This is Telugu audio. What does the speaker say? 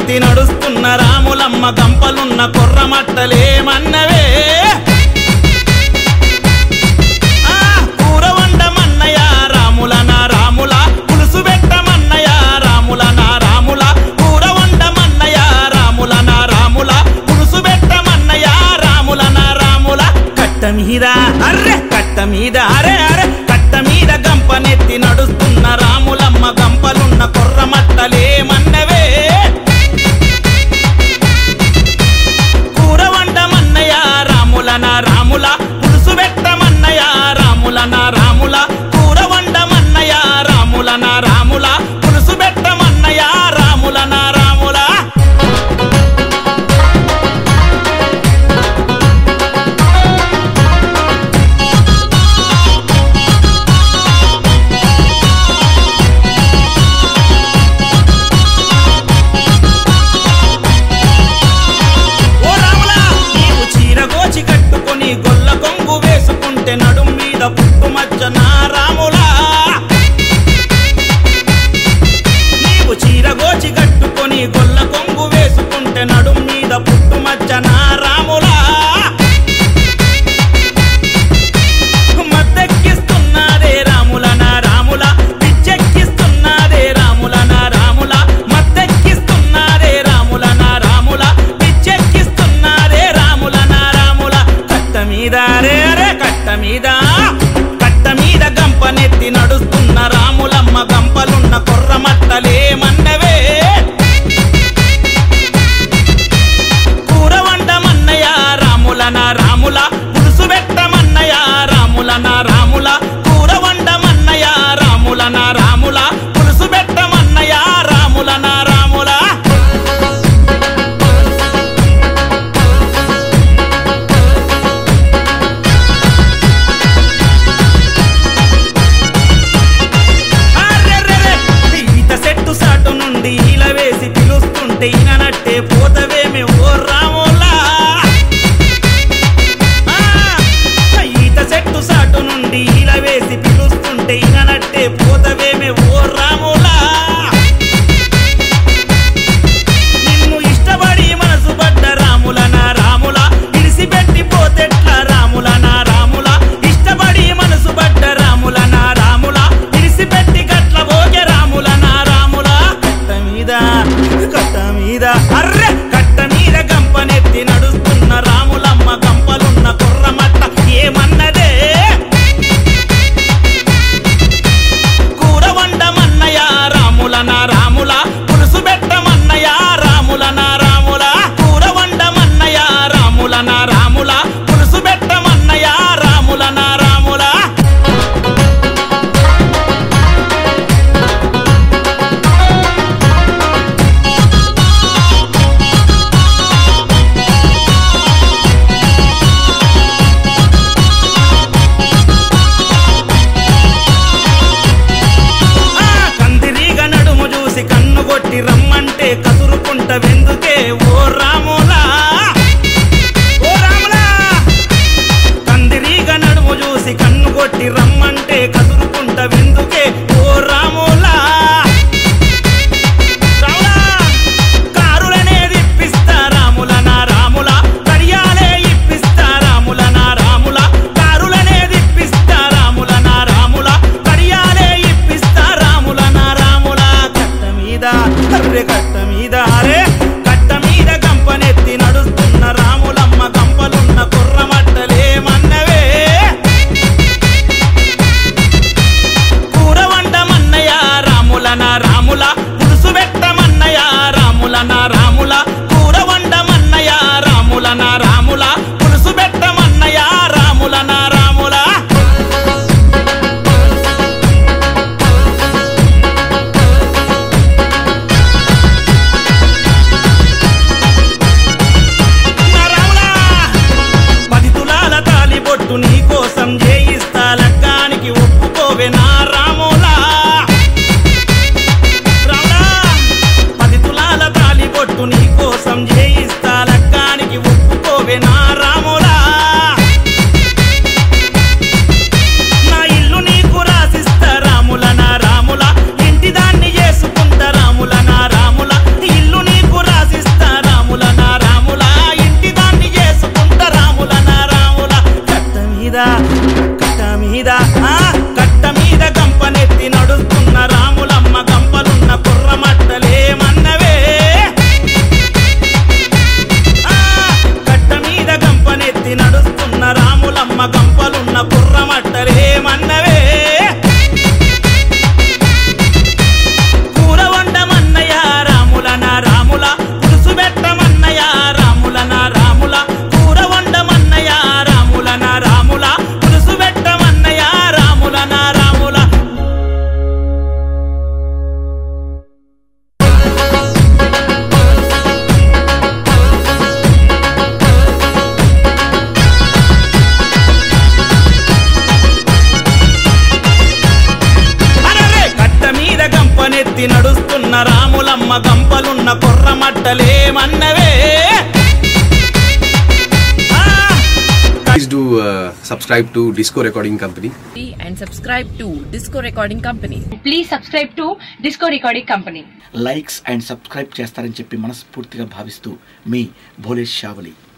గంపనెత్తి నడుస్తున్న రాములమ్మ గంపలున్న కొర్రమట్టలేమన్నవే ఆ, కూర వండమన్నయ రాముల నా రాముల పులుసు పెట్టమన్నయ రాముల నా రాముల కూర వండమన్నయ రాముల నా రాముల పులుసు పెట్టమన్నయ రాముల నా రాముల కట్ట మీద అర్రె కట్ట మీద అరే అరే కట్ట మీద గంపనెత్తి నడుస్తున్న రాములమ్మ గంపలున్న కొర్రమట్టలేమన్నవే కూర వండమన్నయ రాముల నా రాముల పులుసు పెట్టమన్నయ రాముల నా రాముల కూర వండమన్నయ రాముల నా రాముల పులుసు పెట్టమన్నయ రాముల నా రాముల ఓ రాములా నీవు చీర గోచి కట్టుకొని గొల్ల కొంగు వేసుకుంటే నడుం మీద పుట్టుమచ్చ నా రాములా నీవు చీర గోచి కట్టుకొని గొల్ల కొంగు వేసుకుంటే నడుం మీద పుట్టుమచ్చ నా రాములా మత్తెక్కిస్తున్నాదే రాముల నా రాముల పిచ్చెక్కిస్తున్నాదే రాముల నా రాముల మత్తెక్కిస్తున్నాదే రాముల నా రాముల పిచ్చెక్కిస్తున్నాదే రాముల నా రాముల కట్ట మీద రే రే కట్ట మీద కట్ట మీద గంపనెత్తి నడుస్తున్న రాములమ్మ గంపలున్న కొర్రమట్టలేమన్నవే కూర వండమన్నయ రాముల నా రాముల పులుసు పెట్టమన్నయ రాముల నా రాముల కూర వండమన్నయ రాముల నా రాముల పులుసు పెట్టమన్నయ రాముల నా రాముల అర్రెర్రెర్రె! ఈత చెట్టు సాటు నుండి ఈల వేసి పిలుస్తుంటే ఈననట్టే పోతవేమి ఓ రాములా ఆ! ఈత చెట్టు సాటు నుండి ఈల వేసి పిలుస్తుంటే ఈననట్టే పోతవేమి ఓ రాములా నిన్ను ఇష్టపడి మనసు పడ్డ రాముల నా రాముల ఇడిసిపెట్టి పోతెట్ల రాముల నా రాముల ఇష్టపడి మనసు పడ్డ రాముల నా రాముల ఇడిసిపెట్టి గట్ల పోగే రాముల నా రాముల కట్ట మీద కట్ట మీద అర్రె కట్ట మీద గంపనెత్తి నడుస్తున్న రాములమ్మ గంపలున్న కుర్రమట్ట ఏమన్నదే కూర వండమన్నయ రాముల నా రాముల పులుసు పెట్టమన్నయ రాముల నా రాముల కూర వండమన్నయ రాముల నా రాముల పులుసు పెట్టమన్నయ రాముల నా రాముల ఆ కందిరీగ నడుము చూసి కన్ను కొట్టి రమ్మంటే కసురుకుంట వెందుకే ఓ రాములా ఓ రాములా కందిరీగ నడుము చూసి కన్ను కొట్టి రమ్మంటే కసురుకుంట వెందుకే ఓ రాములా రాములా కారులనే ఇప్పిస్తా రాముల నా రాముల కడియాలే ఇప్పిస్తా రాముల నా రాముల కారులనే ఇప్పిస్తా రాముల నా రాముల కడియాలే ఇప్పిస్తా రాముల నా రాముల కట్ట మీద అర్రె కట్ట మీద అరే కట్ట మీద గంపనెత్తి నడుస్తున్న రాములమ్మ గంపలున్న కుర్రమట్టలేమన్నవే కూర వండమన్నయ రాముల నా రాముల పులుసు పెట్టమన్నయ రాముల నా రాముల కూర వండమన్నయ రాముల నా రాముల పులుసు పెట్టమన్నయ రాముల నా రాముల నా రాములా పది తులాల తాలి బొట్టు నీ కోసం చేయిస్తా లగ్గానికి ఒప్పుకోవే నా రాములా రాములా పది తులాల తాలి బొట్టు మన కొర్రమట్టలేమన్నవే ఆ! Please do uh, subscribe to Disco Recording Company. and subscribe to Disco Recording Company. Please subscribe to Disco Recording Company. Likes and subscribe చేస్తారని చెప్పి మనస్ఫూర్తిగా భావిస్తూ మీ భోలేష్ షావలి